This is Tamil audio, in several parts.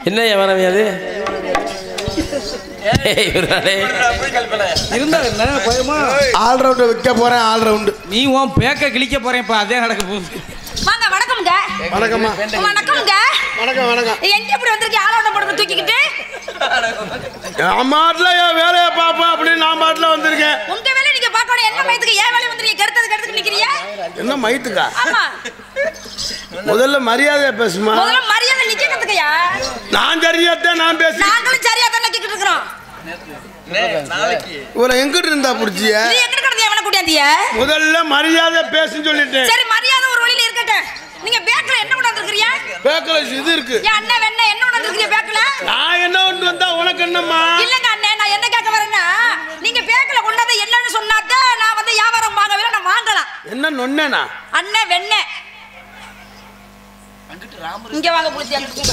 என்ன வியாபாரம் அது ஏய், இவராலே. இருந்தா என்ன பயமா ஆல்ரவுண்டு விற்க போறேன் ஆல்ரவுண்டு நீ உன் பேக்க கிழிக்க போறேன் இப்ப அதே நடக்க போகுது வாங்க வணக்கம்ங்க வணக்கம்மா வணக்கம்ங்க வணக்கம் வணக்கம் எங்க இப்படி வந்திருக்கீங்க ஆளோட போட்டு தூக்கிக்கிட்டு என் மாட்டில் என் வேலையை பார்ப்பேன் அப்படின்னு நான் மாட்டில் வந்திருக்கேன் உங்க வேலையை நீங்க பார்க்கணும் என்ன மயத்துக்கு ஏன் வேலையை வந்துருக்கீங்க கருத்தது கருத்துக்கு நிக்கிறீங்க என்ன மைத்துக்கா ஆமா முதல்ல மரியாதையா பேசுமா முதல்ல மரியாதை நிக்க கத்துக்கயா நான் சரியாத்தான் நான் பேசி நாங்களும் சரியா தான் நிக்கிட்டு இருக்கிறோம் இவரை எங்கிட்டு இருந்தா புடிச்சிய நீ எங்க கிடந்து எவனை கூட்டியாந்திய முதல்ல மரியாதை பேசுன்னு சொல்லிட்டேன் சரி மரியாதை ஒரு வழியில இருக்கட்டும் நீங்க பேக்ல என்ன கொண்டு வந்திருக்கீங்க பேக்கல இது இருக்கு என் அண்ணன் வெண்ண என்ன கொண்டு வந்திருக்கீங்க பேக்ல நான் என்ன கொண்டு வந்தா உனக்கு என்னம்மா இல்லங்க அண்ணே நான் என்ன கேட்க வரேன்னா நீங்க பேக்ல கொண்டாந்து என்னன்னு சொன்னாதான் நான் வந்து வியாபாரம் வாங்கவே நான் வாங்கலாம் என்ன நொன்னேனா அண்ணன் வெண்ண இங்க வாங்க புளிச்சி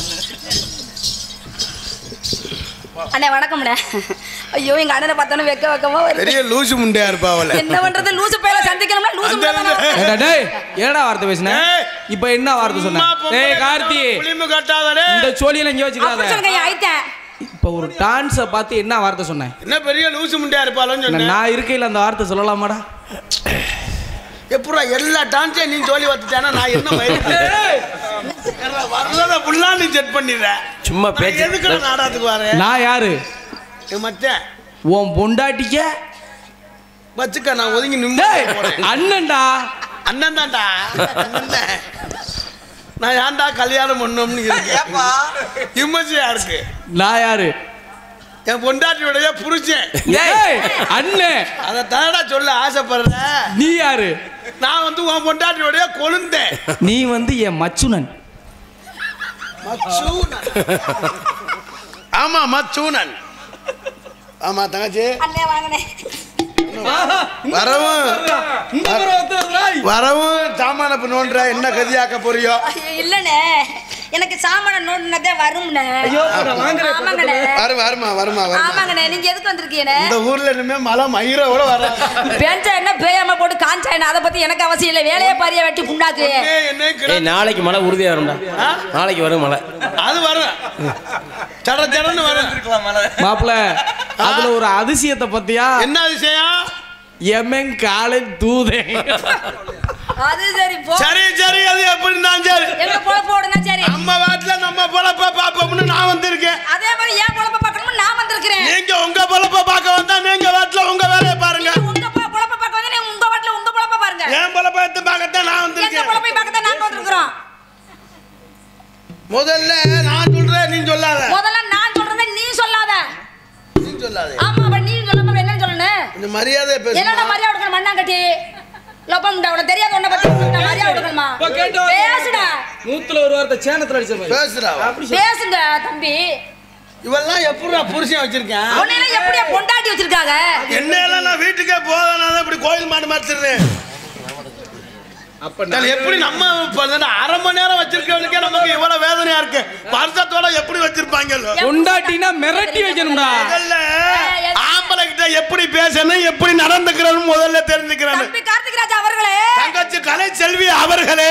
அண்ணே வணக்கம்ண்ணே ஐயோ எங்க அண்ணனை பார்த்தோன்னு வெக்க வெக்கமா வருது பெரிய லூசு முண்டையா இருப்பா அவள என்ன பண்றது லூசு பேல சந்திக்கணும்னா லூசு அந்த மேல தானே இருந்து- ஏடா டேய் ஏடா வார்த்தை பேசுன ஏய். இப்ப என்ன வார்த்தை சொன்ன சும்மா பொம்பளை டேய் கார்த்தி புளிமு கட்டாதடே இந்த சோழியில இங்க அப்படி வச்சுக்காத சொல்லுங்க ஐத்தேன் இப்ப ஒரு டான்ஸ பார்த்து என்ன வார்த்தை சொன்னேன் என்ன பெரிய லூசு முண்டையா இருப்பாளோன்னு சொன்னேன் நான் இருக்கையில அந்த வார்த்தை சொல்லலாமாடா எப்படா எல்லா டான்ஸையும் நீ சொல்லி வச்சுட்டானா நான் என்ன மயிறு வர்றத ஃபுல்லா நீ செட் பண்ணிடுற சும்மா நான் பேச்சு எதுக்குடா நாடகத்துக்கு வரேன் நான் யாரு என் மச்சான் உன் பொண்டாட்டிக்க வச்சுக்க நான் ஒதுங்கி டேய் நிம்மதி போறேன் அண்ணன்டா அண்ணன் தான்டா அண்ணன் தான். நான் ஏன்டா கல்யாணம் பண்ணோம்னு இருக்கேன் விமர்சையா இருக்கு நான் யாரு என் பொண்டாட்டியோடைய புருஷன் டேய் அண்ணன் அதை தானடா சொல்ல ஆசைப்படுற நீ யாரு நான் வந்து உன் பொண்டாட்டியோடைய கொழுந்தேன் நீ வந்து என் மச்சுனன் மச்சூனன் ஆமா மச்சூனன் ஆமா தங்கச்சி அண்ணே வாங்கனே வரவும் வரவும் சாமான நோன்ற என்ன கதியாக்க போறியோ ஐயோ, இல்லண்ணே எனக்கு சாமான நோண்டினதே வரும்ண்ணே ஆமாங்கண்ணே வரும் வருமா வருமா வருமா ஆமாங்கண்ணே நீங்க எதுக்கு வந்திருக்கீங்கண்ணே இந்த ஊர்ல இனிமே மழை மயிரோட வர பேஞ்சா என்ன பேயாம போட்டு காஞ்சா என்ன அதை பத்தி எனக்கு அவசியம் இல்லை வேலையே பாரியா வெட்டி புண்ணாக்கு என்ன கிட ஏய் நாளைக்கு மழை உறுதியா வரும்டா நாளைக்கு வரும் மழை அது வரும் சட சடன்னு வரும் மாப்பிள அதுல ஒரு அதிசயத்தை பத்தியா என்ன விஷயம் எமன் காலை தூதே அது சரி போ சரி சரி அது எப்படி இருந்தாலும் சரி எங்க பொழப்பு ஓடுங்க சரி நம்ம வீட்டுல நம்ம பொழப்ப பாப்போம்னு நான் வந்திருக்கேன் அதே மாதிரி என் பொழப்ப பார்க்கணும்னு நான் வந்திருக்கிறேன் நீங்க உங்க பொழப்ப பார்க்க வந்தா நீங்க வீட்டுல உங்க வேலையை பாருங்க நீங்க உங்க பொ- பொழப்ப பார்க்க வந்து நீங்க உங்க வாட்டில உங்க பொழப்ப பாருங்க என் பொழப்ப எடுத்து பார்க்கத்தான் நான் எங்க வந்திருக்கேன் பொழப்பை பார்க்க தான் நாங்க வந்திருக்கிறோம் முதல்ல நான் சொல்றேன் நீ சொல்லாத முதல்ல நான் சொல்றதை நீ சொல்லாத நீ சொல்லாத ஆமா அப்ப நீ சொல்லாம என்னன்னு சொல்லணும் கொஞ்சம் மரியாதை என்னடா பேசு மரியாதை கொடுக்கணும் மண்ணாங்கட்டி லொப்பம்டா உனக்கு தெரியாத உன்னை பத்தி நான் மரியாதை கொடுக்கணுமா இப்ப கேட்டோம். பேசுடா நூத்துல ஒரு வார்த்தை சேனத்துல அடிச்ச மாதிரி பேசுறா பேசுங்க தம்பி இவெல்லாம் எப்படிடா புருஷன் வச்சிருக்கேன் உன்னையில எப்படியா பொண்டாட்டி வச்சிருக்காங்க என்னையெல்லாம் நான் வீட்டுக்கே போதானாதான் இப்படி கோயில் மாடு மாத்திருந்தேன் அப்ப எப்படி நம்ம இப்ப இந்த அரை மணி நேரம் வச்சிருக்கவனுக்கே நமக்கு இவ்வளவு வேதனையா இருக்கு வருஷத்தோட எப்படி வச்சிருப்பாங்கல்ல பொண்டாட்டினா மிரட்டி வைக்கணும்டா முதல்ல ஆம்பளை கிட்ட எப்படி பேசணும் எப்படி நடந்துக்கிறணும் முதல்ல தெரிஞ்சுக்கிறேன் தம்பி கார்த்திகராஜ் அவர்களே தங்கச்சி கலை செல்வி அவர்களே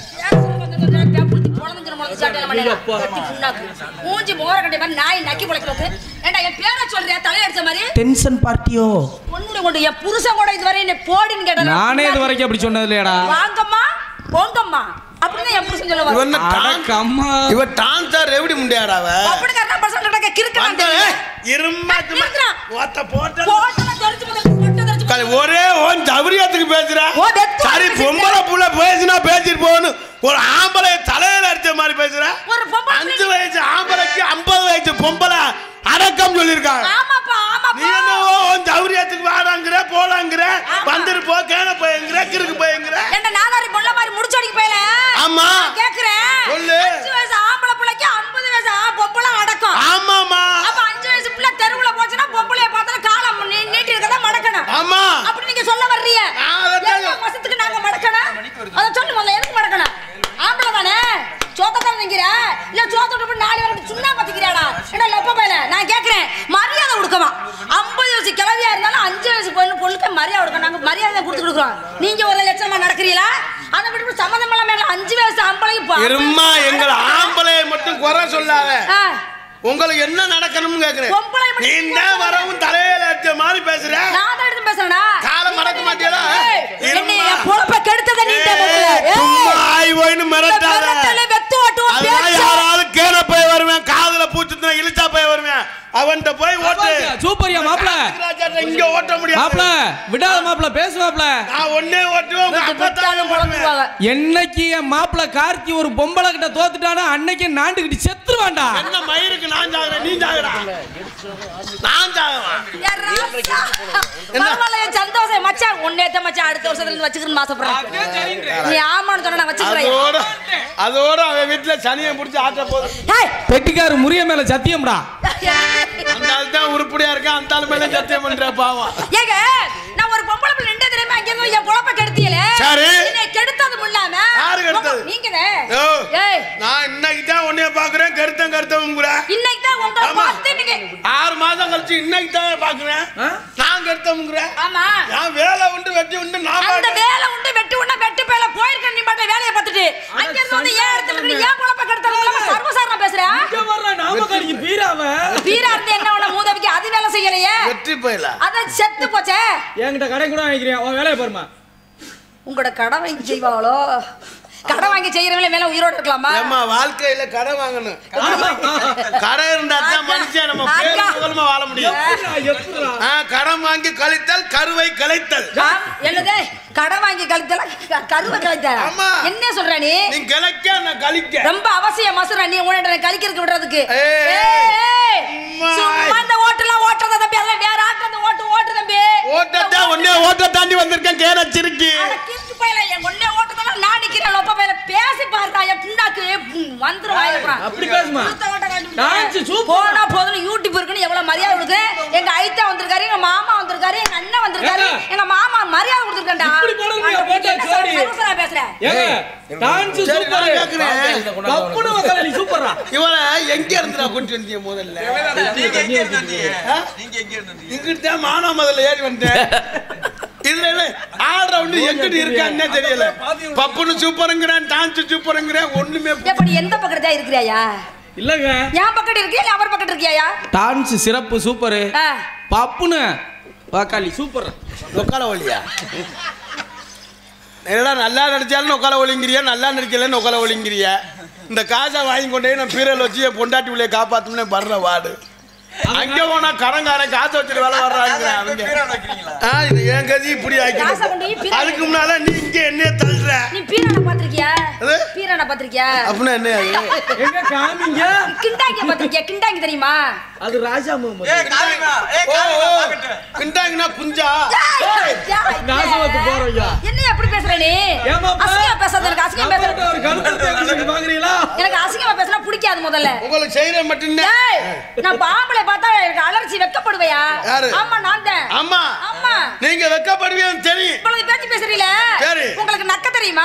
மூஞ்சி மோர கட்டி மாதிரி நாய் நக்கி குலைக்கிறது ஏண்டா என் பேரை சொல்றியா தலையடிச்ச மாதிரி டென்ஷன் பார்ட்டியோ பொண்ணு கொண்டு என் புருஷன் கூட இதுவரை என்ன போடின்னு கேட்டா நானே இது வரைக்கும் அப்படி சொன்னது இல்லையாடா வாங்கம்மா போங்கம்மா அப்படின்னு என் புருஷன் சொல்லுவாங்க இவன் டான் அடக்கம்மா இவ டான்ஸார் எப்படி முண்டியாடா அவ அப்படி கரெக்டா பசங்க கிட்ட கிறுக்கு வந்த இருமா இருக்கிறான். ஓத்த போட்ட போட்டல தெரிஞ்சு போட்டு போட்டு தெரிஞ்சு கலை, ஒரே ஓன் சௌரியத்துக்கு பேசுற ஓ, வெத்து சரி பேசுற. பொம்பளை புள்ள பேசினா பேசிட்டு போகணும் ஒரு ஆம்பளை தலையில அடிச்ச மாதிரி பேசுற ஒரு பொம்பளை அஞ்சு வயசு ஆம்பளைக்கு ஐம்பது வயசு பொம்பளை அடக்கம் சொல்லியிருக்காங்க ஆமாப்பா நீ ஆமாப்பா என்னவோ உன் சௌரியத்துக்கு வாடாங்கிற போடாங்கிற ஆமா. வந்துட்டு போ கேன போயங்கிற கிறுக்கு போயங்கிற என்ன நாதாரி பொண்ண மாதிரி முடிச்சடிக்கு போயல ஆமா. கேக்குறேன் சொல்லு. அஞ்சு வயசு ஆம்பளை பிள்ளைக்கு ஐம்பது வயசு ஆ- பொம்பளை அடக்கம் ஆமாமா அப்ப அஞ்சு வயசு பிள்ளை தெருவுல போச்சுன்னா பொம்பளைய பார்த்தா காலம் நீ- நீட்டி இருக்கதா மடக்கணும் ஆமா அப்படி நீங்க சொல்ல வர்றீங்க நான் அதைத்தான் எவ்வளவு வருஷத்துக்கு நாங்க மடக்கணும் அதை சொல்லு முதல்ல எதுக்கு மடக்கணும் ஆம்பளை தானே சோத்தத்தான் நிக்கிற இல்ல சோத்த விட்டு போய் நாலு வரைக்கும் சுண்ணா பத்திக்கிறாடா என்ன லொப்ப பையல நான் கேக்குறேன் மரியாதை கொடுக்கவா ஐம்பது வயசு கிழவியா இருந்தாலும் அஞ்சு வயசு பொண்ணு பொண்ணுக்கு மரியாதை கொடுக்கணும் நாங்க மரியாதை கொடுத்து கொடுக்குறோம் நீங்க ஒரு லட்சணமா நடக்கிறீங்களா அதை விட்டு சம்மந்தம் இல்லாம எங்களை அஞ்சு வயசு ஆம்பளைக்கு பா- இருமா எங்கள் ஆம்பளை மட்டும் மட்டும் குறை சொல்லாத ஆ, உங்களுக்கு என்ன நடக்கணும்னு கேக்குறேன் பொம்பளை மட்டும் நீ தான் வரவும் தலையில அடிச்ச மாதிரி பேசுற நான் தான் எடுத்து பேசுறேனா காலை மடக்க மாட்டியலா? ஏய், இரும்மா. என்னை என் பொழப்ப கெடுத்ததை நீ தான் முதல்ல. ஏய், சும்மா ஆய் போயின்னு மிரட்டாத மிரட்டல, வெத்து ஓட்டுவோம், அதெல்லாம் பேச்சு. யாராவது கேன போய் வருவேன் காதுல பூச்சுனா இழுச்சா போய் வருவேன் அவன்கிட்ட போய் ஓட்டு சூப்பர்யா மாப்பிள ராஜாட்ட இங்க ஓட்ட முடியாது மாப்பிள விடாத மாப்பிள பேசு மாப்பிள நான் ஒன்னே ஓட்டுவேன் உங்க விட்டு அப்பா தான் விட்டாலும் ஓட்டுவேன். பொழந்துருவாங்க. என்னைக்கு என் மாப்பிள கார்த்தி ஒரு பொம்பளை கிட்ட தோத்துட்டானோ அன்னைக்கு நாண்டுகிட்டு செத்துருவான்டா என்ன மயிருக்கு நான் சாகுறேன் நீ சாகுறா நான் சாகுவேன் ஏன் ராசா? பரவாயில்ல, என் சந்தோஷம் மச்சான் உன்னேத்த மச்சான் அடுத்த வருஷத்துல இருந்து வச்சுக்கணும்னு ஆசைப்படுறேன் நீ ஆமான்னு சொன்னா நான் வச்சுக்கிறேன் அதோட அதோட அவன் வீட்டுல சனியை பிடிச்சி ஆட்ட போதும் ஏய், பெட்டிக்காரு முறிய மேல சத்தியம்டா அந்த ஆள் தான் உருப்படியா இருக்கா அந்த ஆள் மேல சத்தியம் பண்ற பாவம் ஏங்க நான் ஒரு பொம்பளை பிள்ளை நின்று தெரியுமா இங்க இருந்து என் பொழப்ப கெடுத்தியலே சரி. என்னை கெடுத்ததும் இல்லாம யாரு கெடுத்தது? நீங்கதே ஓ. ஏய் நான் இன்னைக்கு தான் உன்னைய பாக்குறேன் கருத்தம் கருத்தம்ங்கிற இன்னைக்கு தான் உங்களை ஆமா. பார்த்து நீங்க ஆறு மாசம் கழிச்சு இன்னைக்கு தான் பாக்குறேன் ஆ? நான் கருத்தம்ங்கிற ஆமா நான் வேலை உண்டு வெட்டி உண்டு நான் அந்த பாட்டேன். வேலை உண்டு வெட்டு உண்டா வெட்டு பேல போயிருக்க நீ பாட்டு வேலையை பார்த்துட்டு அங்க இருந்து வந்து ஏன் இடத்துல இருந்து ஏன் பொழப்ப கெடுத்ததும் இல்லாம சர்வசாரண பேசுறேன் நாம கடிக்கு பீராவ வீரா இருந்து என்ன உன மூதவிக்கு அது வேலை செய்யலையே வெற்றி போயில அதான் செத்து போச்சே என்கிட்ட கடை கூட வாங்கிக்கிறேன் உன் வேலையை பாருமா உங்களோட கடை வாங்கி செய்வாங்களோ கடை வாங்கி செய்யறவங்கள மேல உயிரோட இருக்கலாமா ஏம்மா வாழ்க்கையில கடை வாங்கணும் கடை இருந்தா தான் மனுஷன் நம்ம பேரு அக்கா. புகழுமா வாழ முடியும் ஆ, கடன் வாங்கி கழித்தல் கருவை கலைத்தல் ஆம், என்னது கடை வாங்கி கழித்தல க- கருவை கழித்தல ஆமா. என்ன சொல்ற நீ நீ கிளைக்க நான் கழிக்க ரொம்ப அவசியம் மசுரா நீ உன்னை கழிக்கிறதுக்கு விடுறதுக்கு ஏய், ஏய், ஏய், அம்மா. சும்மா இந்த ஓட்டுலாம் ஓட்டுறத தம்பி அதெல்லாம் வேற ஆட்டு அந்த ஓட்டு ஓட்டு தம்பி ஓட்டத்தான் ஒன்னே ஓட்ட தாண்டி வந்திருக்கேன் கேரச்சிருக்கு அட, கிறுக்கு பயல, என் ஒண்ணே ஓட்டுதெல்லாம் நான் நிக்கிறேன், லொப்ப பயல. பேசி பாருடா, என் புண்ணாக்கு, ம், வந்துரும் வாயில அப்புறம். அப்படி பேசுமா? கொடுத்த ஓட்டை காட்டி டான்ஸ் விட்டு. சூப்பர். போனா போதும்னு யூடியூப் இருக்குன்னு எவ்வளவு மரியாதை கொடுக்குறேன். எங்க ஐத்தா வந்திருக்காரு, எங்க மாமா வந்திருக்காரு, எங்க அண்ணன் வந்திருக்காரு, ஏங்க? எங்க மாமா மரியாதை கொடுத்திருக்கேன்டா. இப்படி போடுறீங்க, அந்த போட்டா என்ன சோடி. சர்வசரா பேசுற? ஏங்க டான்ஸ் சரி, நான் சூப்பர் கேக்குறேன். கப்புனு வக்கல நீ சூப்பரா இவனை எங்க இருந்துடா கூட்டி வந்தீங்க முதல்ல இங்கிட்டு தான் மானா முதல்ல ஏறி வந்தேன் இதுல என்ன ஆடுற ஒண்ணு எங்கிட்டு இருக்கான்னே தெரியல பப்புனு சூப்பருங்கிறேன் டான்ஸ் சூப்பருங்கிறேன் ஒண்ணுமே எப்ப நீ எந்த பக்கத்துல இருக்கிறியா இல்லங்க என் பக்கத்து இருக்கியா இல்ல அவர் பக்கத்து இருக்கியா டான்ஸ் சிறப்பு சூப்பரு ஆ. பப்புனு வாக்காளி சூப்பர் நொக்கால ஒளியா என்னடா நல்லா நடிச்சாலும் நொக்கால ஒளிங்கிறியா நல்லா நடிக்கலன்னு நொக்கால ஒளிங்கிறிய இந்த காசை வாங்கி கொண்டே நான் பீரல் வச்சு என் பொண்டாட்டி உள்ளே காப்பாத்தோம்னே வர்ற வார்டு அங்க போனா கடன்காரன் காசை வச்சுட்டு வேலை வர்றாங்க அவங்க ஆ, இது என் கதி இப்படி காசை கொண்டு போய் ஆக்கி பீரல் அதுக்கு முன்னால நீ இங்க என்ன தள்ளுற நீ பீரான பாத்திருக்கியா அது? பீரான பாத்திருக்கியா அப்படின்னா என்ன அது எங்க காமிங்க கிண்டாங்கி பாத்திருக்கியா கிண்டாங்கி தெரியுமா அது ராஜா முகமது ஓ ஓ கிண்டாங்கன்னா குஞ்சா நாசவத்து போறோம்யா என்ன எப்படி பேசுற நீ ஏமாப்பா? அசிங்கமா பேசாத எனக்கு அசிங்கமா பேசுற நம்மகிட்ட ஒரு கழுத்து தேய்ச்சி பாக்குறீங்களா எனக்கு அசிங்கமா பேசினா பிடிக்காது முதல்ல உங்களுக்கு செய்யற மட்டும்தான் ஏய், நான் பாம்பளை பார்த்தா எனக்கு அலர்ஜி வெக்கப்படுவையா யாரு? ஆமா நான் தான் அம்மா ஆமா நீங்க வெக்கப்படுவீங்கன்னு தெரியும் இவ்வளவு பேச்சு பேசுறீல சரி. உங்களுக்கு நக்க தெரியுமா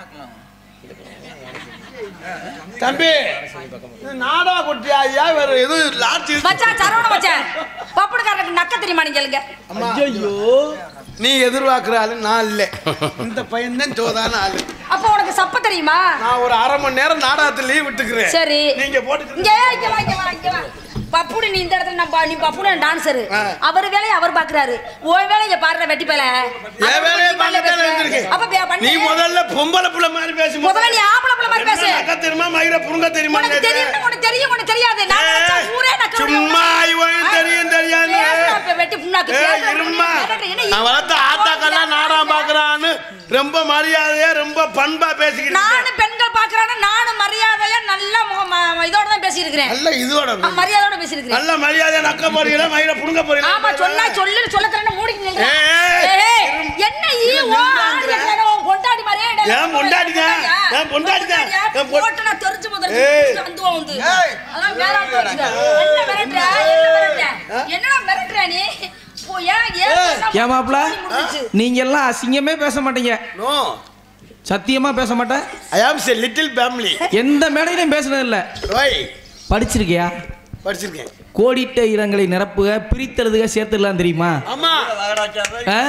தம்பி இது நாடா கொட்டியா ஐயா வேற எதுவும் லாட்சி மச்சான் சரவண மச்சான் பப்புடுக்காரனுக்கு நக்க தெரியுமா நீங்க கேளுங்க அம்மா ஐயோ நீ எதிர்பார்க்கிற ஆளு நான் இல்ல இந்த பையன் தான் சோதான ஆளு அப்ப உனக்கு சப்ப தெரியுமா நான் ஒரு அரை மணி நேரம் நாடகத்துல லீவ் விட்டுக்கிறேன் சரி நீங்க போட்டுக்கிறீங்க இங்க இங்க வா இங்க வா இங்க வா பப்புடு நீ இந்த இடத்துல நான் பா- நீ பப்புடு டான்சர் ஆ. அவர் வேலையை அவர் பாக்குறாரு உன் வேலையை பாடுற வெட்டி பேல என் வேலையை பார்க்கத்தானே வந்திருக்கேன். அப்ப பே- பண்ணு. நீ முதல்ல பொம்பளை புள்ள மாதிரி பேசு முதல்ல நீ ஆம்பளை புள்ள மாதிரி பேசு அக்கா தெரியுமா மயிர புருங்க தெரியுமா உனக்கு தெரியும் உனக்கு தெரியும் உனக்கு தெரியாது நான் நினைச்சா ஊரே நக்க சும்மா இவன் தெரியும் தெரியாது பேசுறா, இப்ப வெட்டி புண்ணாக்கு ஏய், பேசுறா, இரும்மா என்ன என்ன நான் வளர்த்த ஆத்தாக்கெல்லாம் நாடகம் பாக்குறான்னு ரொம்ப மரியாதையா ரொம்ப பண்பா பேசிக்கிட்டு நானும் பெண்கள் பாக்குறானு நானும் மரியாதையா நல்ல முக- ம- இதோட தான் பேசியிருக்கிறேன் நல்ல இதோட ஆ, மரியாதையோட பேசியிருக்கிறேன் நல்ல மரியாதை நக்க போறீங்களா மயிர புடுங்க போறீங்களா ஆமா சொன்னா சொல்லு சொல்ல தரேன்னு மூடிக்கு நில்லுங்க. ஏய், ஏய், இரும். என்ன ஈ இரு, ஓ நின்றாங்கிற. ஆளு என்னடா உன் பொண்டாட்டி மாதிரியே இடல. ஏன் பொண்டாட்டிதான்? ஏன் பொண்டாட்டிதான்? பொண்டாட்டியா? ஏன் பொ- போட்டு நான் தெரிஞ்சு முதல்ல ஏய். புடிச்சு வந்துருவோம் வந்து. அதான் மேல வந்து வச்சுக்க. என்ன மிரட்டுற? என்ன மிரட்டுற? என்னடா மிரட்டுற நீ? போ, ஏன், ஏன் பேசாம ஏன் மாப்பிள முடிஞ்சுச்சு. நீங்க எல்லாம் அசிங்கமே பேச மாட்டீங்க நோ சத்தியமா பேச மாட்டேன் ஐ ஆம் சே லிட்டில் ஃபேமிலி எந்த மேடையிலையும் பேசுனது இல்ல ரோய் படிச்சிருக்கியா படிச்சிருக்கேன் கோடிட்ட இடங்களை நிரப்புக பிரித்தெழுதுக சேர்த்துடலாம் தெரியுமா ஆமா ஆ?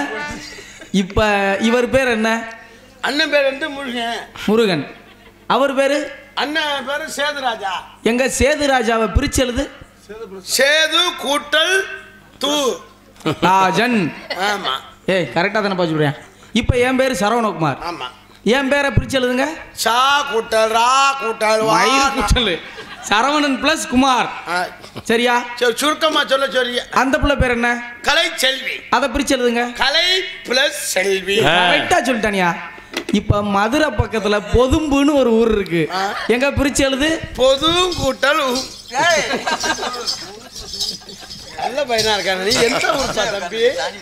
இப்ப இவர் பேர் என்ன அண்ணன் பேர் வந்து முருகன் முருகன் அவர் பேரு அண்ணன் பேரு சேதுராஜா எங்க சேது ராஜாவை பிரிச்சு எழுது சேது கூட்டல் தூ ராஜன் ஆமா ஏய் கரெக்டா தானே பாச்சு இப்போ என் பேர் சரவணகுமார் ஆமா என் பேரை பிரிச்சு எழுதுங்க சா கூட்டல் ரா கூட்டல் வா மயிறு குச்சல் சரவணன் பிளஸ் குமார் ஆ, சரியா சரி, சுருக்கமா சொல்ல சொல்லிய அந்த பிள்ளை பேர் என்ன கலை செல்வி அதை பிரிச்சு எழுதுங்க கலை பிளஸ் செல்வி கரெக்டா சொல்லிட்டானியா இப்ப மதுரை பக்கத்துல பொதும்புன்னு ஒரு ஊர் இருக்கு ஆ. எங்க பிரிச்சு எழுது பொது கூட்டல் உ. நல்ல பையனா இருக்கான நீ எந்த ஊர்ப்பா தம்பி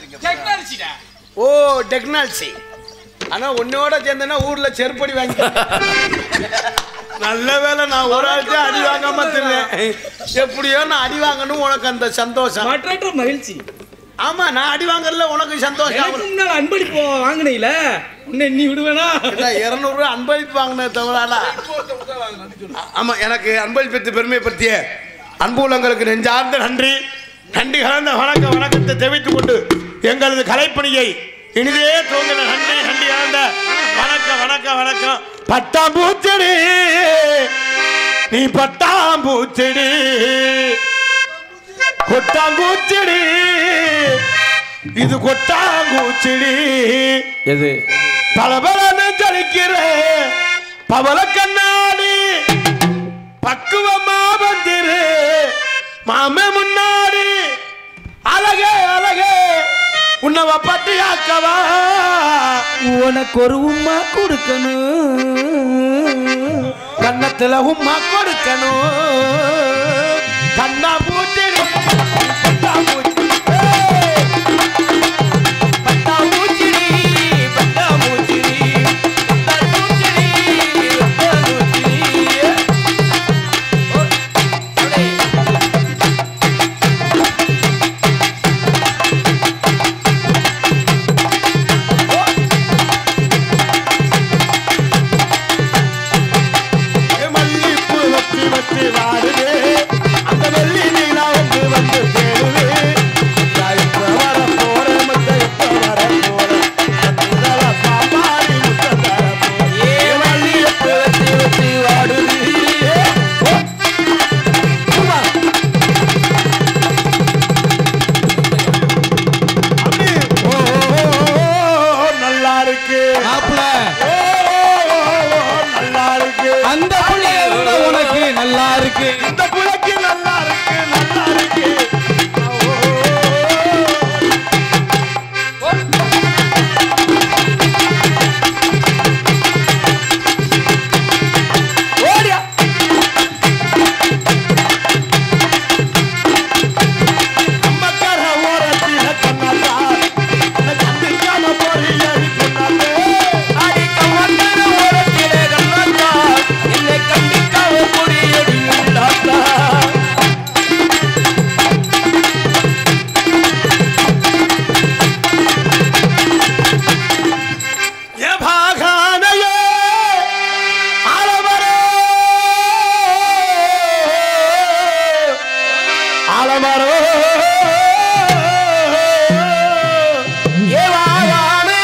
ஓ டெக்னாலஜி ஆனா உன்னோட சேர்ந்தனா ஊர்ல செருப்படி வாங்கி நல்ல வேளை நான் ஒரு ஆள்கிட்ட அடி வாங்காம திருந்தேன் எப்படியோ நான் அடி வாங்கணும் உனக்கு அந்த சந்தோஷம் மற்ற மகிழ்ச்சி ஆமா நான் அடி வாங்குறதுல உனக்கு சந்தோஷம் எனக்கு முன்னால அன்பளிப்பு வாங்கினீல உன்னை நீ விடுவேனா இருநூறு அன்பளிப்பு வாங்கின தவறால ஆமா எனக்கு அன்பளிப்பத்து பெருமைப்படுத்திய அன்பு உள்ளங்களுக்கு நெஞ்சார்ந்த நன்றி நன்றி கலந்த வணக்க வணக்கத்தை தெரிவித்துக் கொண்டு எங்களது கலைப்பணியை இனிதே தோங்கின நன்றி நன்றி கலந்த வணக்க வணக்க வணக்கம் பட்டாம்பூச்செடி நீ பட்டாம்பூச்செடி கொட்டாங்கூச்செடி இது கொட்டாங்கூச்செடி எது பலபலன்னு ஜலிக்கிற பவள கண்ணாடி பக்குவமா வந்துரு மாம முன்னாடி அழகே அழகே உன்னவ பட்டியாக்கவா உனக்கு ஒரு உம்மா கொடுக்கணும் கன்னத்துல உம்மா கொடுக்கணும் கண்ணா பூச்செடி பட்டாம்பூச்சி. ஏய்! பட்டாம்பூச்சிடி, பட்டாம்பூச்சிடி, பட்டாம்பூச்சிடி, பட்டாம்பூச்சிடி. மல்லிப்பூ வச்சு வச்சு வாடுது அந்த வெள்ளி நீலா வந்து வந்து தேடுது நான் இப்ப வர போறேன் மத்த இப்ப வர போறேன் முத்ததல பாப்பாடி முத்ததல போறேன் ஏ மல்லிப்பூ வச்சு வச்சு வாடுது ஓ! சும்மா. அப்படி. ஓ, நல்லா இருக்கு மாப்பிள ஓ, நல்லா இருக்கு அந்த பிள்ளைய விட உனக்கு நல்லா இருக்கு இந்த புலக்கு நல்லா இருக்கு நல்லா இருக்கு ஓடியா அம்மக்கார ஓரத்தில கண்ணாத்தா அந்த கண்டிக்காம போறியடி பொண்ணாத்தே அடி கம்மக்கார ஓரத்தில கண்ணாத்தா என்னை கண்டிக்காம போறியடி பொண்ணாத்தா ஏ பாகானையே ஆலமரே ஆலமரோ ஏ வாகானே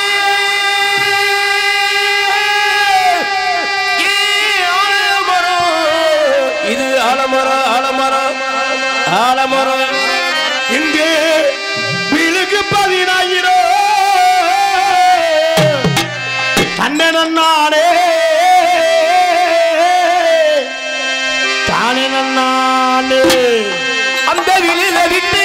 ஏ ஆலமரோ இது ஆலமரம் ஆலமரம் ஆலமரம் இங்கே விழுக்கு பதினாயிரம் கண்ணன் நானே தானே நானே அந்த விழில விட்டு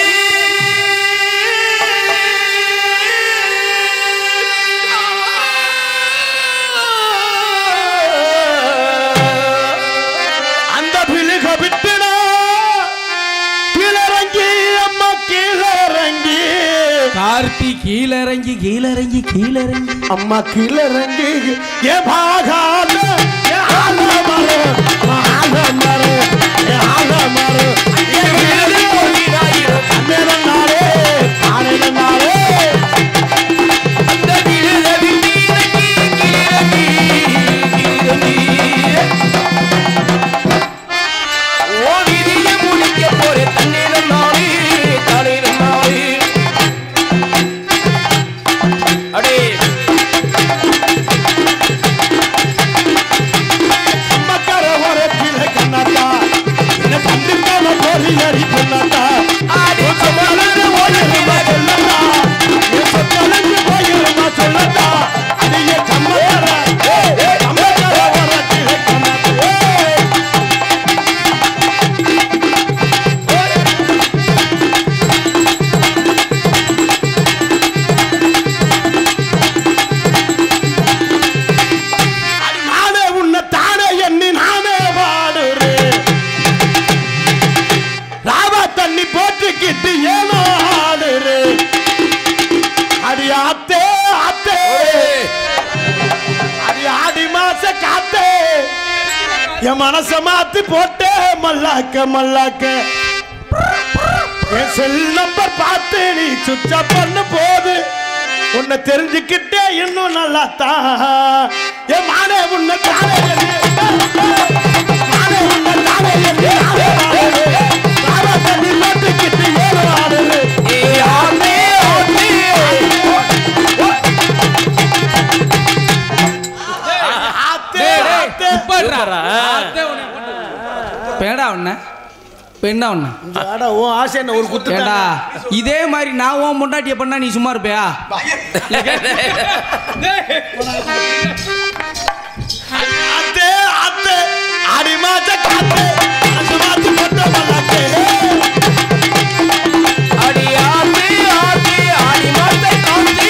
அந்த விழுக விட்டுனா கீழறங்கி அம்மா கீழறங்கி கார்த்தி கீழறங்கி கீழறங்கி கீழறங்கி அம்மா கீழறங்கி ஏ பாகால ஏ ஆலமரம் ஆலமரம் ஏ ஆலமரம் ஏ வீடு போகிறாயிரம் கண்ணனாரே ஆனனாரே அந்த வீடுல விட்டீரங்கி கீழறங்கி கீழறங்கி ஓ விதிய முடிக்க போறே தண்ணீரம் நாளே தண்ணீரம் நாளே அடே அம்மக்கார என் மனச மாத்தி போட்டே மல்லாக்க மல்லாக்க என் செல் நம்பர் பார்த்து நீ சுவிட்ச் ஆஃப் பண்ண போது உன்னை தெரிஞ்சுக்கிட்டே இன்னும் நல்லா தான் என் மானே உன்னை தானே எண்ணி, மானே உன்னை தானே எண்ணி, ஆளே ஆடுது. தாரா தண்ணி மாட்டிக்கிட்டு ஏறு ஆடுது. ஆமே, ஆமே. ஆத்தே, டேய், டேய், ஆத்தே. உப்பாடுறா. சூப்பரா? அதே உன்னை போட்டு. பேடா உன்ன பெண்ணா உன்ன அட, உன் ஆசை என்ன ஒரு குத்து ஏண்டா இதே மாதிரி நான் உன் முண்டாட்டிய பண்ணா நீ சும்மா இருப்பியா ஆத்தே, ஆத்தே, ஆடி மாச காத்தே, மனசு மாத்தி போட்ட மல்லாக்கே. அடி ஆத்தி ஆத்தி ஆடி மாத்தை காத்தி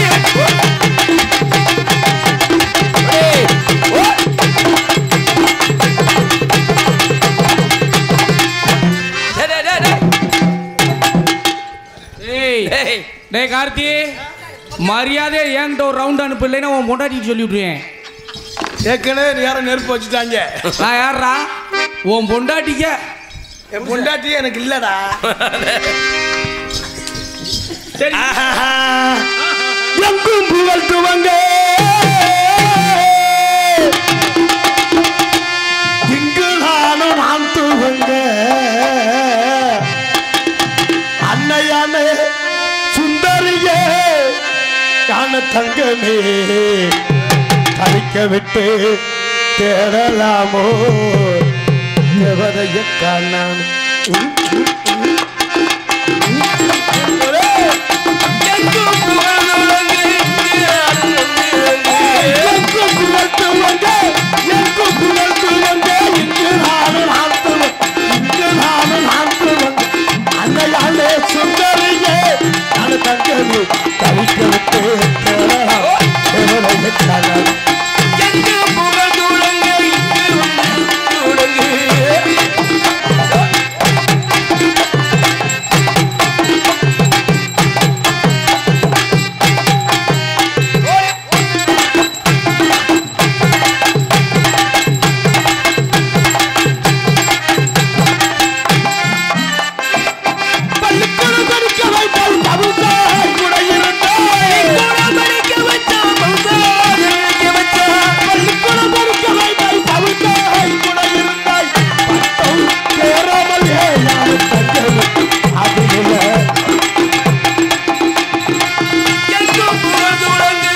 ஏய், ஓ. டேய், டேய், டேய், டேய். ஏய் டேய், டேய் கார்த்தி மரியாதையா என்கிட்ட ஒரு ரவுண்ட் அனுப்பு இல்லைன்னா உன் முண்டாட்டிக்கு சொல்லி விட்டுருவேன் ஏற்கனவே நேரம் நெருப்பு வச்சுட்டாங்க நான் யாரா உன் பொண்டாட்டிக்க என் பொண்டாட்டி எனக்கு இல்லடா சரி எங்கும் புகழ்த்துவங்க இங்கு நானும் நான் துவங்க அன்னையானே சுந்தரியே ஞான தங்கமே தரிக்க விட்டு தேடலாமோ தேவதைய காணான் எங்கும் புகழ்ந்து விளங்கு, இங்கு அது வந்து விளங்கு. எங்கும் புகழ்த்துவங்க எங்கும் புகழ்த்துவங்க இங்கு நானும் நான் துவங்க இங்கு நானும் நான் துவங்க அன்னையானே சுந்தரியே ஞான தங்கமே தரிக்க விட்டு தேடலாம் தேவதைய காணான் எங்கு புகழ்ந்து விளங்கு, இங்கு வந்து விளங்கு. பள்ளிக்கூடம் படிக்க வைத்தால் பவுசாய் கூட இருந்தாய் படிக்க வச்சா பௌசாரி படிக்க வச்சா. பள்ளிக்கூடம் படிக்க வைத்தால் பவுசாய் கூட இருந்தாய் பட்டம் சேராமல் ஏழாவது தங்கம் அதில் எங்கு புகழ்ந்து விளங்கு.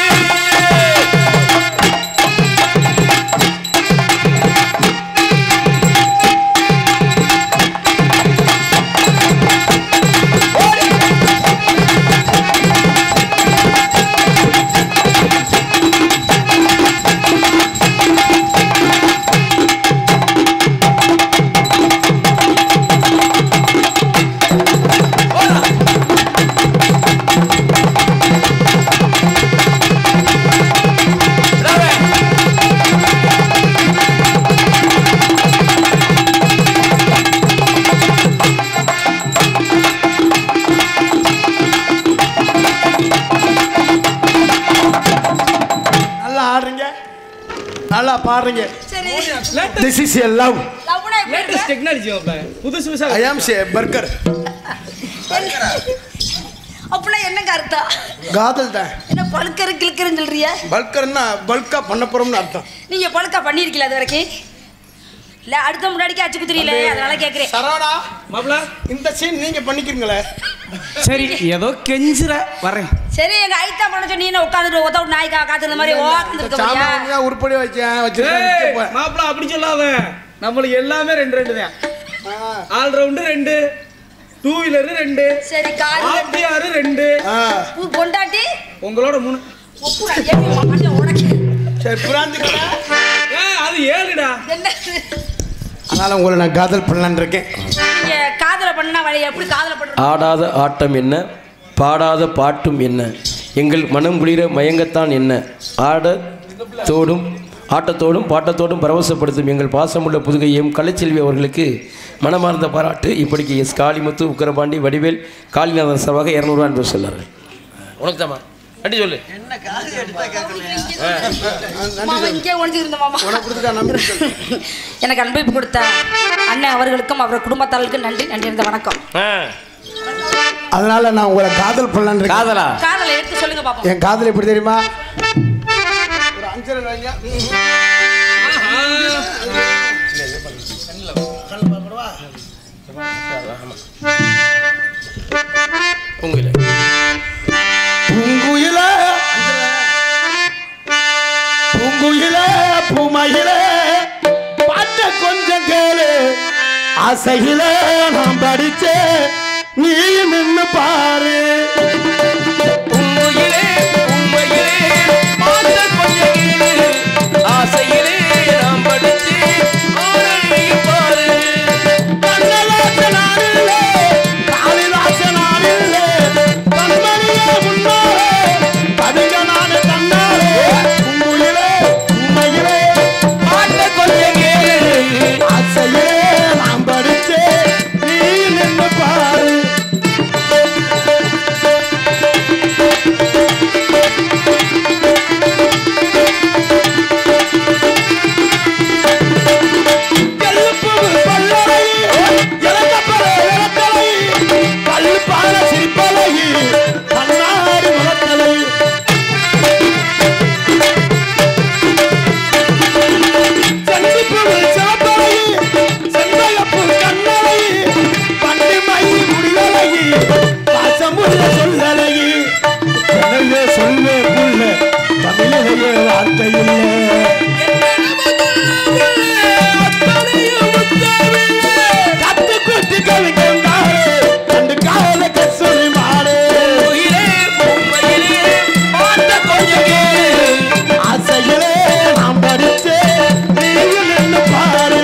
நல்லா ஆடுறீங்க நல்லா பாடுறீங்க சரி திஸ் இஸ் எ லவ் லவ்னா எப்படி லேட்டஸ்ட் இருக்கு? டெக்னாலஜி புதுசு புதுசா ஐ ஆம் சே பர்கர் அப்படின்னா என்னங்க அர்த்தம் காதல் தான் என்ன பழுக்கரு கிழக்கருன்னு சொல்றிய பல்கர்னா பல்கா பண்ண போறோம்னு அர்த்தம் நீங்க பழுக்கா பண்ணிருக்கீங்களா அது வரைக்கும் இல்ல அடுத்த முன்னாடிக்கு அச்சு குத்துறீல அதனால கேக்குறேன் சரவணா மாப்ள இந்த சீன் நீங்க பண்ணிக்கிறீங்களே சரி ஏதோ கெஞ்சுற வரேன் சரி எங்க ஐத்தா பண்ண சொன்னீங்க நீ உட்காந்துட்டு ஒத்த விட்டு நாய்க்கா காத்துற மாதிரி உட்காந்து இருக்க முடியா சாமான் உருப்படி வச்சேன் ஏய், வச்சிருக்கேன் மாப்ள அப்படி சொல்லாத நம்மளுக்கு எல்லாமே ரெண்டு ரெண்டு தான் ஆல் ரவுண்டு ரெண்டு டூ வீலரு ரெண்டு சரி கால் ஆர்டிஆர் ரெண்டு பூ பொண்டாட்டி உங்களோட மூணு ஒப்புடா ஏன் மாட்டேன் உனக்கு சரி புராந்தி ஏ அது ஏழுடா என்ன அதனால உங்களை நான் காதல் பண்ணலான்னு இருக்கேன் நீங்க காதல பண்ணா வழி எப்படி காதல பண்ற ஆடாத ஆட்டம் என்ன பாடாத பாட்டும் என்ன எங்கள் மனம் குளிர மயங்கத்தான் என்ன ஆட தோடும் ஆட்டத்தோடும் பாட்டத்தோடும் பரவசப்படுத்தும் எங்கள் பாசமுள்ள புதுகையும் கலைச்செல்வி அவர்களுக்கு மனமார்ந்த பாராட்டு இப்படிக்கு எஸ் காளிமுத்து உக்கரபாண்டி வடிவேல் காளிநாதன் சார்பாக இரநூறுவா என்று சொல்லார்கள் உனக்கு தாமா அடி சொல்லு மாமா இங்கே ஒழிஞ்சிருந்த மாமா உனக்கு கொடுத்துட்டா நம்பி சொல்லு. எனக்கு அன்பளிப்பு கொடுத்த அண்ணன் அவர்களுக்கும் அவர் குடும்பத்தார்களுக்கும் நன்றி நன்றி இருந்த வணக்கம் ஆ, அதனால நான் உங்களை காதல் பண்ணலான்னு இருக்கேன். காதலா காதலை எடுத்து சொல்லுங்க பாப்போம் என் காதல் எப்படி தெரியுமா ஒரு அஞ்சரை வைங்க உங்களை பூங்குயில பூங்குயில பூமயில பாட்ட கொஞ்சம் கேளு ஆசையில நான் படிச்ச நீ நின்னு பாரு உண்மையிலே உண்மையிலே பார்த்த கொஞ்சம் கேளு. ஆசையிலே நாம் படிச்சு ஆரணியை பாரு கண்ணதாச நாளில்லே, காளிதாச நாளில்லே, கண்மணியே முன்னாலே, கவிஞ நானு கண்ணாலே, பூங்குயிலே, பூமயிலே, பாட்ட கொஞ்சம் கேளு ஆசையிலே நான் படிச்சே நீ நின்னு பாரு எள்ளுப்பூவு பல்லலை, இலக்கப்பழ இலக்கலை, பல்லு பால சிரிப்பலை, கண்ணாடி முகத்தலை. செண்டிப்பூவு சிவப்பலை, செண்பகப்பூ கண்ணலை, பண்டிமை முடியலை, பாசமுள்ள சொல்லலை. என்னையே சொல்வே புள்ள, தமிழிலேயே வார்த்தை இல்லை கத்து குத்தி கவிக்கந்தாரு ரெண்டு கால கசூரி மாடு உயிரே உண்மையிலே பார்த்த கொஞ்சம் கேளு ஆசையிலே நாம் படிச்சே நீயும் நின்னு பாரு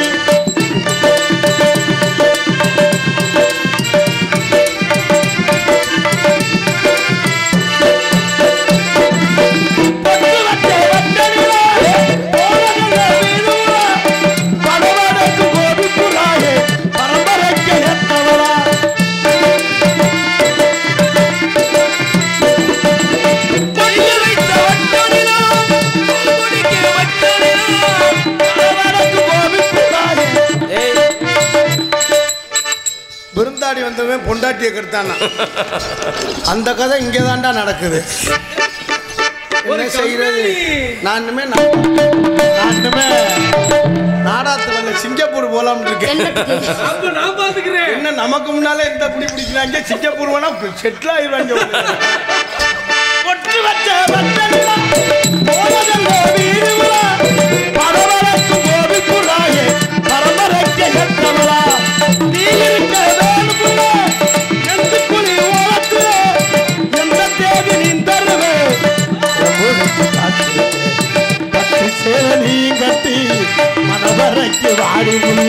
பட்டு வச்ச வட்டனிலே, ஓரங்கள வீணுவா, படவடக்கு கோபிப்புறாயே, பரம்பரைக்கு ஏத்தவளா பொய்ய வைத்த வட்டனிலோ குடிக்க வட்டனிலோ படவடக்கு கோபிப்புறாயே. ஏய் விருந்தாடி வந்தவன் பொண்டாட்டியை கெடுத்தானா அந்த கதை இங்கே தான்டா நடக்குது என்ன செய்யறது நான் இனிமே நான் நான் இனிமே நாடாத்துல சிங்கப்பூர் போலாம்னு இருக்கேன் என்னத்துக்கு அப்ப நான் பாத்துக்கிறேன் என்ன நமக்கு முன்னாலே இந்த பிடி பிடிக்கிறாங்க சிங்கப்பூர் வேணா செட்டில் ஆயிடுவாங்க ஒட்டி வச்ச வட்டனிலா, போனதல்ல வீடுகளா, பரவரக்கு கோபிக்குறாயே, பரம்பரைக்கு ஏற்றவளா. நீ இருக்க வேணுமுல்ல, எந்த குழி ஓரத்துல, எந்த தேதி நீ தருவே. ஊருக்கு காத்திருக்கேன், பட்டு சேலை நீ கட்டி மனவரைக்கு வாடி உள்ள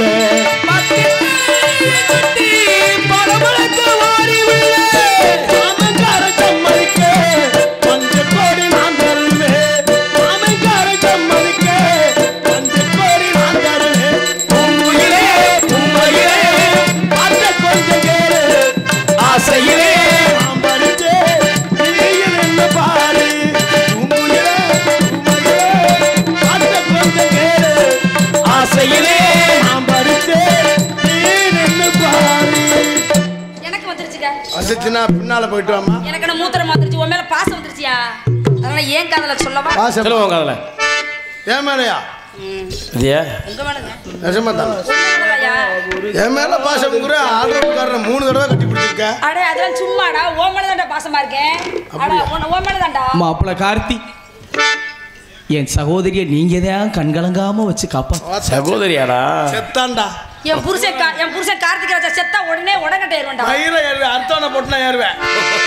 மாமன்கார சம்மதிக்க, கொஞ்சம் கோடி நான் தருவேன். மாமன்கார சம்மதிக்க, கொஞ்சம் கோடி நான் தருவேன். உண்மையிலே உண்மையிலே பார்த்த கொஞ்சம் கேளு. ஆசையிலே நான் படிச்சே, நீயும் என்ன பாரு. உம்முயிலே, உம்முயிலே, பார்த்த கொஞ்சம் கேளு. ஆசையிலே நான் படிச்சே, நீ நின்னு பாரு. எனக்கு வந்துருச்சுங்க வசத்தினா பின்னால போயிட்டு வாமா எனக்கு என்ன மூத்திரம் வந்துருச்சு உன் மேல பாசம் வந்துருச்சியா அதனால ஏன் காதல சொல்லவா வாசம் சொல்லுவோம் காதல ஏன் மேலையா ம், இல்லையா உங்க மேலங்க நிஜமா தான் உங்க மேலயா? என் மேல பாசம் கூட ஆல்ரவுண்ட்காரன் மூணு தடவை கட்டி பிடிச்சிருக்க அட அதெல்லாம் சும்மாடா ஓ மேல தான்டா பாசமா இருக்கேன் அட உன்னை ஓ மேல தான்டா மாப்பிள்ள கார்த்தி என் சகோதரியை நீங்க தான் கண்கலங்காம வச்சு காப்பா சகோதரியாடா செத்தான்டா என் புருஷன் கா- என் புருஷன் கார்த்திக் ராஜா செத்தா உடனே உடங்கட்ட ஏறுவேன்டா மயிர ஏறுவேன் அர்த்தவனை போட்டு நான் ஏறுவேன்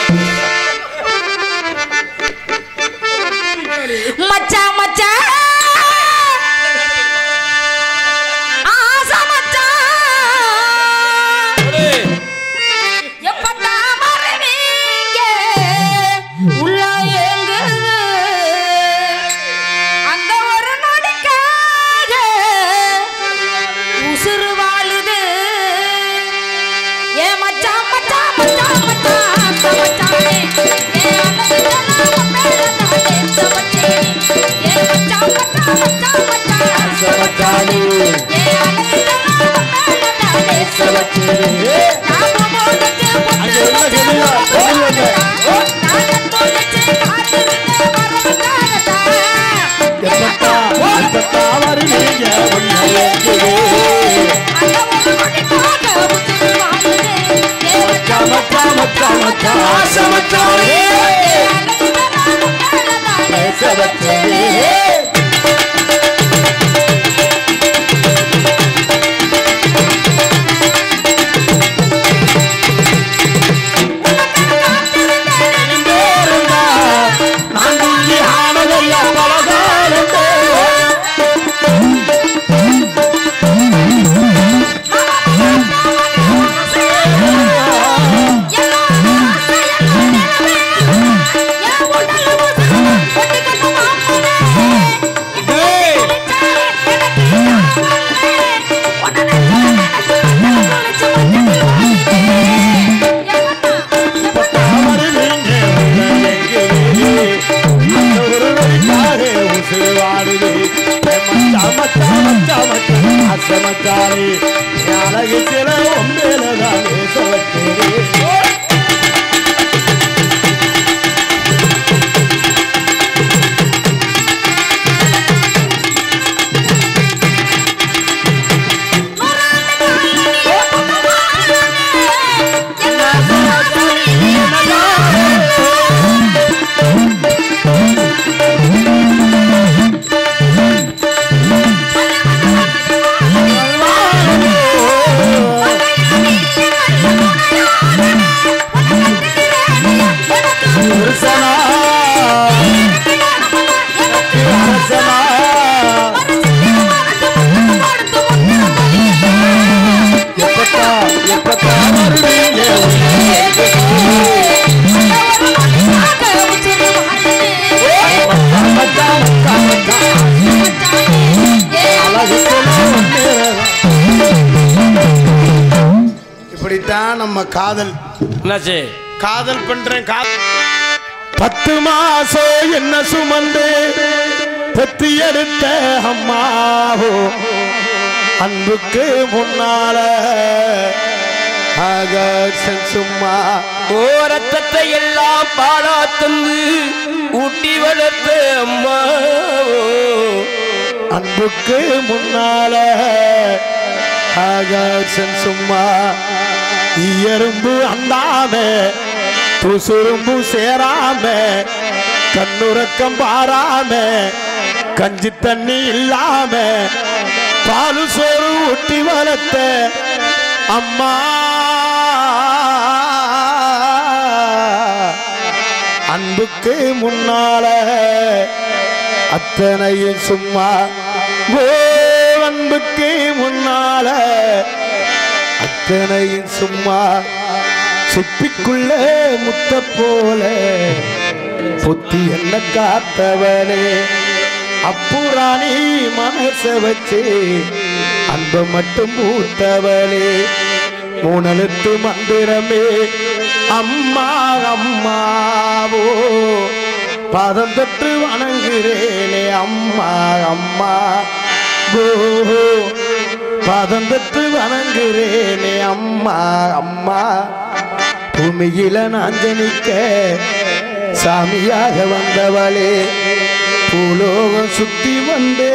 மச்சான் மச்சான் ஆசை மச்சான் எப்பத்தான் வருவீங்க? உள்ள ஏங்குது. அந்த ஒரு நொடிக்காக உசுறு வாழுது. ஏ மச்சான், மச்சான், மச்சான், மச்சான், அத்தை மச்சானே. ஏ அண்ணன் கிட்ட நான் மேல மச்சான் ஆசை மச்சானே பேச வச்சேனே நான் துள்ளி ஆனதையா பலகாலத்தே அவரு நீங்க உள்ள எங்கே? அந்த ஒரு நொடிக்காக உசுறு வாடுது. என் மச்சான், மச்சான், மச்சான், மச்சான், ஆசை மச்சானே. என் அழகு சில உண்மையிலதான் பேச வச்சேனே. புருஷனா, அரசனா, எப்பத்தா, எப்பத்தா வருவீங்க உள்ள எங்கே? மச்சான், மச்சான், மச்சான், மச்சான். அழகு சில உண்மையிலதான். இப்படித்தான் நம்ம காதல் என்னாச்சு காதல் பண்றேன் காதல் பத்து மாசம் என்ன சுமந்து பெத்து எடுத்த அம்மாவோ அன்புக்கு முன்னால ஆகாசன் சும்மா ஓ ரத்தத்தை எல்லாம் பாடா தந்து ஊட்டி வளர்த்த அம்மா அன்புக்கு முன்னால ஆகாசன் சும்மா எறும்பு அண்டாம துசுரும்பு சேராம கண்ணுறக்கம் பாராம கஞ்சி தண்ணி இல்லாம பாலு சோறு ஊட்டி வளர்த்த அம்மா அன்புக்கு முன்னால அத்தனையும் சும்மா ஓ அன்புக்கு முன்னால அத்தனையும் சும்மா சிப்பிக்குள்ள முத்த போல புத்தி என்ன காத்தவனே அப்புராணி மனச வச்சு அன்ப மட்டும் பூத்தவளே மூணெழுத்து மந்திரமே அம்மா அம்மாவோ பாதம் தொட்டு வணங்குறேனே அம்மா அம்மா ஓ பாதம் தொட்டு வணங்குறேனே அம்மா அம்மா பூமியில நான் ஜனிக்க சாமியாக வந்தவளே பூலோகம் சுத்தி வந்தே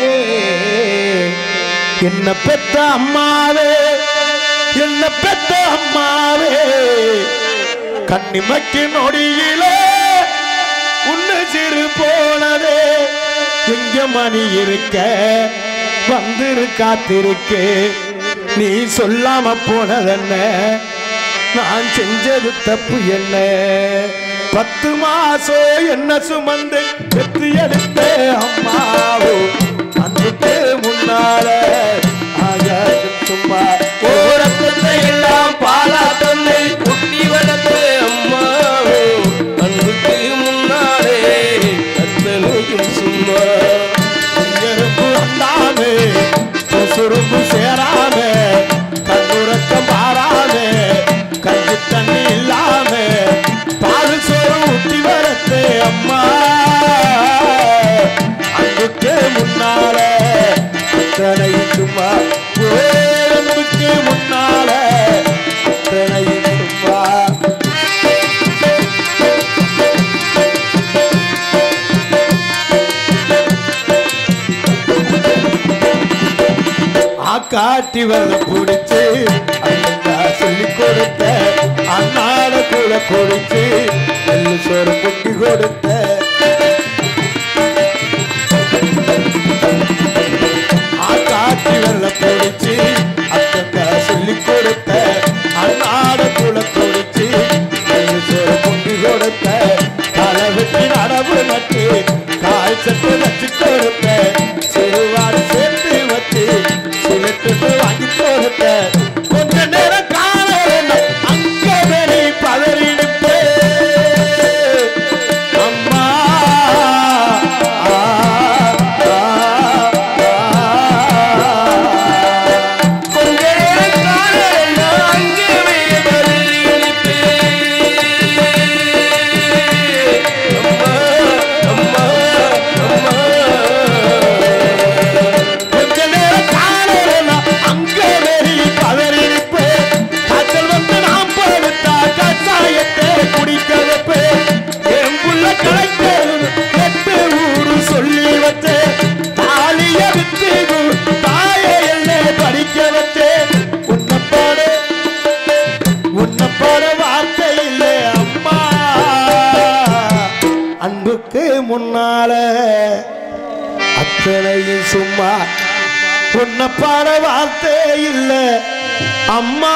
என்ன பெத்த அம்மாவே என்ன பெத்த அம்மாவே கண்ணிமைக்கு நொடியிலே உன்னு சிறு போனதே எங்க மணி இருக்க வந்துரு காத்திருக்கு நீ சொல்லாம போனதென்ன நான் செஞ்சது தப்பு என்ன பத்து மாசம் என்ன சுமந்து பெத்து எடுத்த அம்மாவோ அன்றைக்கு முன்னால ஆகாசம் சும்மா ஓரத்தத்தை எல்லாம் பாலா தந்து ஊட்டி வளர்த்த அம்மாவோ அன்புக்கு முன்னாலே அத்தனையும் சும்மா எறும்பு அண்டாமே சுரும்பு சேராமே கண்ணுறக்கம் பாராமே கஞ்சி தண்ணி இல்லாம பால் சோறு ஊட்டி வரத்தே அம்மா அன்புக்கு முன்னால அத்தனை சும்மா ஓ, அன்புக்கு முன்னால அத்தனை சும்மா ஆக்காட்டி வரல பிடிச்சு அண்ணா சொல்லி கொடுத்த அண்ணாட கூட கூட குடிச்சு நெல்லு சோறு பொங்கி கொடுத்த ஆக்காட்டி வெள்ள குடிச்சு அத்தங்க சொல்லி கொடுத்த அண்ணாட கூட குடிச்சு நெல்லு சோறு பொங்கி கொடுத்த தலை வெட்டி நடவு நட்டு கால் சட்டு வச்சு கொடுத்த சிறுவாடு சேர்த்து வச்சு சிலிட்டு வாங்கி கொடுத்த கொஞ்ச நேரம் காலையில அங்க வெளி பதறி அம்மா ஆ, ஆ, கொஞ்ச நேரம் காலையில அங்கேயே பதறி அம்மா அம்மா கொஞ்ச நேரம் காலையில அங்க வெளி பதறி காய்ச்சல் வந்து நான் படுத்தா கச்சாயத்தை குடிக்க வைப்பேன் என் புள்ள கலைஞர் எட்டு ஊரு சொல்லி வச்சேன் தாலிய வித்து தாய என்ன படிக்க வச்சேன் உன்னப்பாடு உன்னப்பாட வார்த்தை இல்லை அம்மா அன்புக்கு முன்னால அத்தனையும் சும்மா உன்னை பாட வார்த்தை இல்லை அம்மா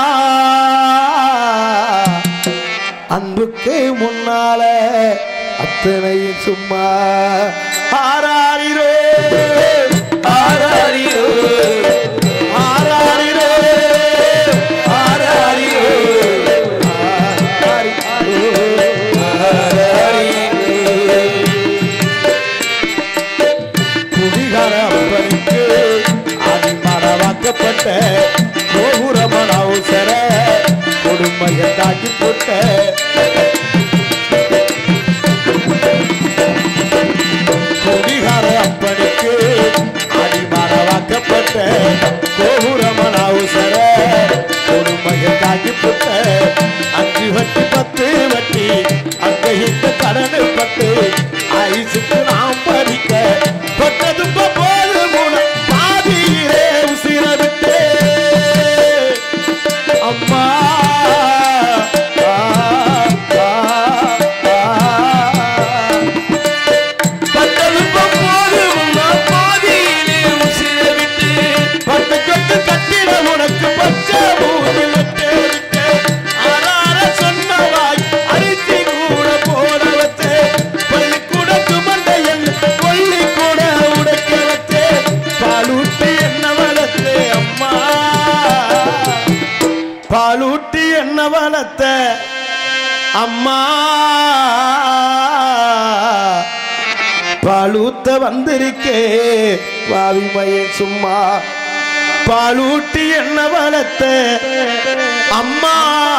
அன்புக்கு முன்னால அத்தனையும் சும்மா ஆராரிரோ ஆராரிரோ ஆராரிரோ ஆராரிரோ குடிகார அப்பனுக்கு அடிமரவாக்கப்பட்ட கோபுரமன அவசர கொடுமையை தாக்கி போட்ட குடிகார அப்பனுக்கு அடிமரவாக்கப்பட்ட கோபுரமன அவசர கொடுமையை தாக்கி போட்ட அஞ்சு வட்டி பத்து வட்டி அங்க இந்த கடனு பட்டு ஐசுக்கு நாம் படிக்க தொட்டதும் போது மூணு பாதியிலே உசிர விட்டு அம்மா ஆ, ஆ, ஆ. பத்தலும் போது உன்னா பாதியிலே உசிர விட்டு பட்டு கட்டு கட்டிட உனக்கு பச்சை ஊரில் விட்டு விட்டு. ஆறார சொன்னவாய் அரிசி கூட போட வச்சு பள்ளிக்கூட சுமந்த என் கொல்லி கூட உடைக்க வச்சு பாலூட்டி என்ன வளர்த்து அம்மா பாலூட்டி என்ன வளர்த்த அம்மா பாலூத்த வந்திருக்கே பாவிமையே சும்மா பாலூட்டி என்ன வளர்த்த அம்மா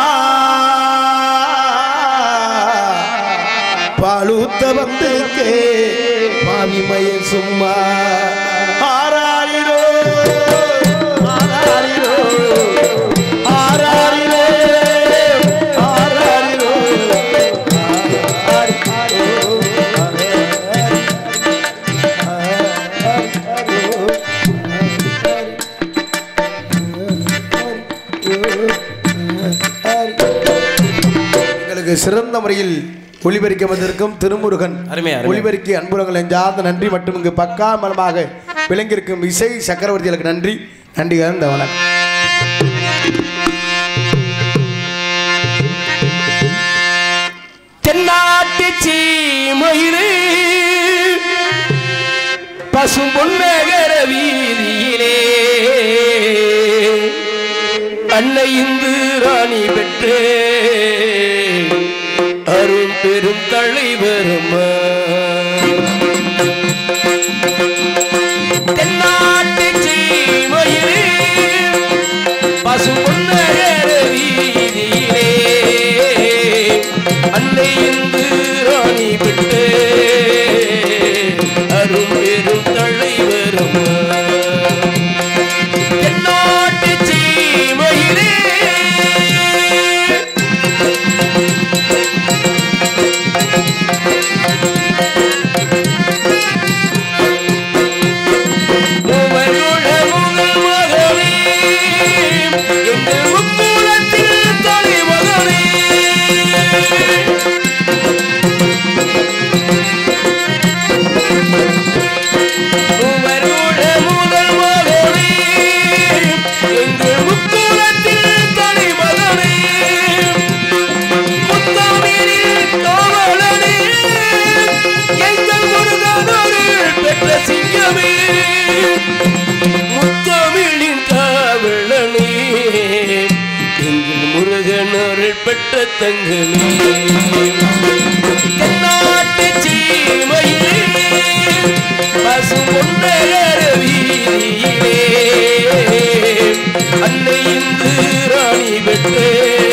பாலூத்த வந்திருக்கே பாவிமையே சும்மா ஆராரிரோ ஆராரிரோ ஆராரிரோ ஆராரிரோ எங்களுக்கு சிறந்த முறையில் ஒளிபரிக்க வந்திருக்கும் திருமுருகன் அருமை, அருமை. ஒளிபரிக்கு அன்புறங்கள் எஞ்சார்ந்த நன்றி மற்றும் இங்கு பக்கா மலமாக விளங்கியிருக்கும் இசை சக்கரவர்த்திகளுக்கு நன்றி நன்றி கலந்த வணக்கம் தென்னாட்டு சீமையிலே பசும் பொன்னகர வீதியிலே அன்னை இந்து ராணி பெற்றே அருள் பெரும் தலைவரும் தென்னாட்டு சீமையிலே பசும் பொன்னகர வீதியிலே அன்னை இந்து ராணி விட்டு அருள் பெரும் தலைவரும் தென்னாட்டு சீமையிலே மூவருட முதல் மகனே எங்கள் முக்குலத்தில் தலைமகனே மூவருட முதல் மகனே, எங்கள் முக்குலத்தில் தலைமகனே, முத்தமிழில் காவலனே, எங்கள் முருகனருள் பெற்ற சிங்கமே முத்தமிழின் காவலனே எங்கள் முருகனருள் பெற்ற தங்கமே தென்னாட்டு சீமையிலே பசும் பொன்னகர வீதியிலே அன்னை இந்து ராணி பெற்றே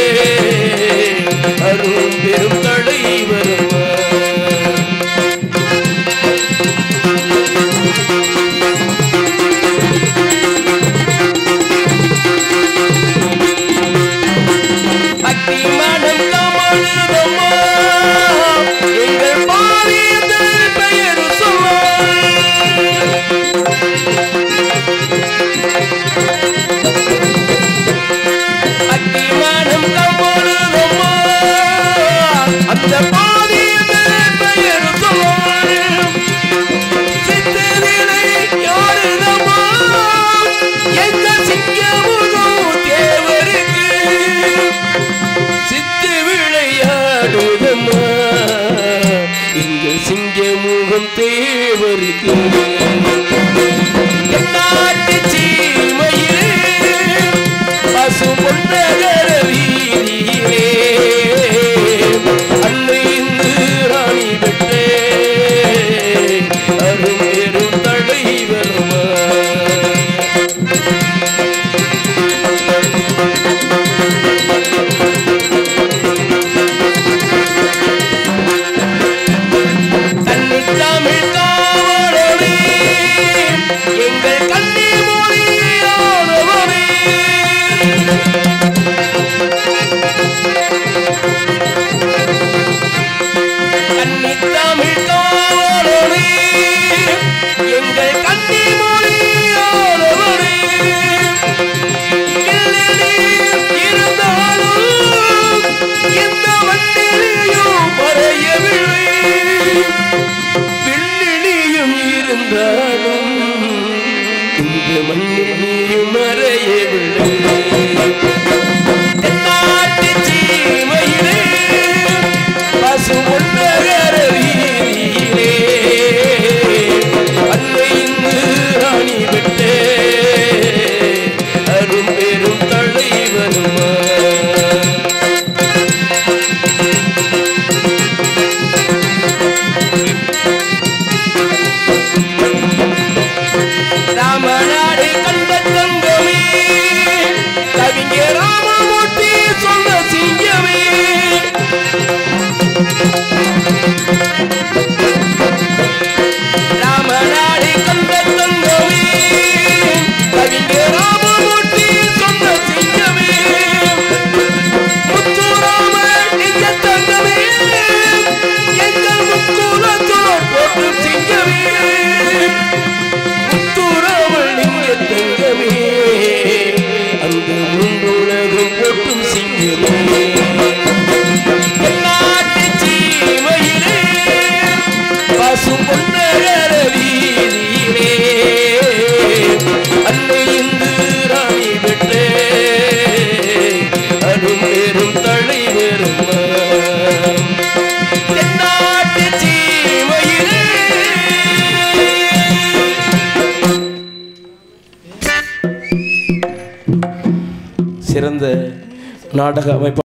அரும் பெரும் தலைவருமா அத்திமணம் கமழுதம்மா எங்கள் பாவியத்தில் பெயர் சொல்ல அத்திமணம் கமழுதம்மா அந்த பாவியத்தில் பெயர் சொல்ல சித்திரிலை யாருதம்மா எந்த சிங்கமுகம் தேவருக்கு சித்து விளையாடுதம்மா எங்கள் சிங்கமுகம் தேவருக்கு நாட்டு சீமையிலே பசு பொன்னகர வீதியிலே அன்னை இந்து ராணி பெற்றே அரும்பெரும் தலைவருமா தன்னை தமிழ் காவலனே எங்கள் கண்ணி மொழியானவனே கண்ணி தமிழ் காவலனே எங்கள் கண்ணி மொழியானவனே இல்லில் இருந்தாலும் இந்த மண்ணிலேயும் மறையவில்லை விண்ணிலியும் இருந்தாலும் இந்த மண்ணில் நீயும் மறையவில்லை தென்னாட்டு சீமையிலே பசு ஒன்னகர வீதியிலே அன்னை இந்து ராணி பெற்றே அரும் பெரும் தலைவருமா ராமநாடு கண்ட தங்கமே கவிஞர் ராமமூர்த்தி சொன்ன சிங்கமே ராமநாடு கண்ட தங்கமே கவிஞர் ராமமூர்த்தி சொன்ன சிங்கமே முத்துராம நிஜ தங்கமே எங்கள் முக்குலத்தோர் போட்டு சிங்கமே முத்துராமல் நீங்க தங்கமே அந்த மூன்றுலகம் போட்டும் சிங்கமே நாட்டு சீமையிலே பசும் பொன்னகர வீதியிலே அன்னை இந்து ராணி பெற்றே அரும் பெரும் தலைவருமா தென்னாட்டு சீமையிலே சிறந்த நாடக அமைப்பு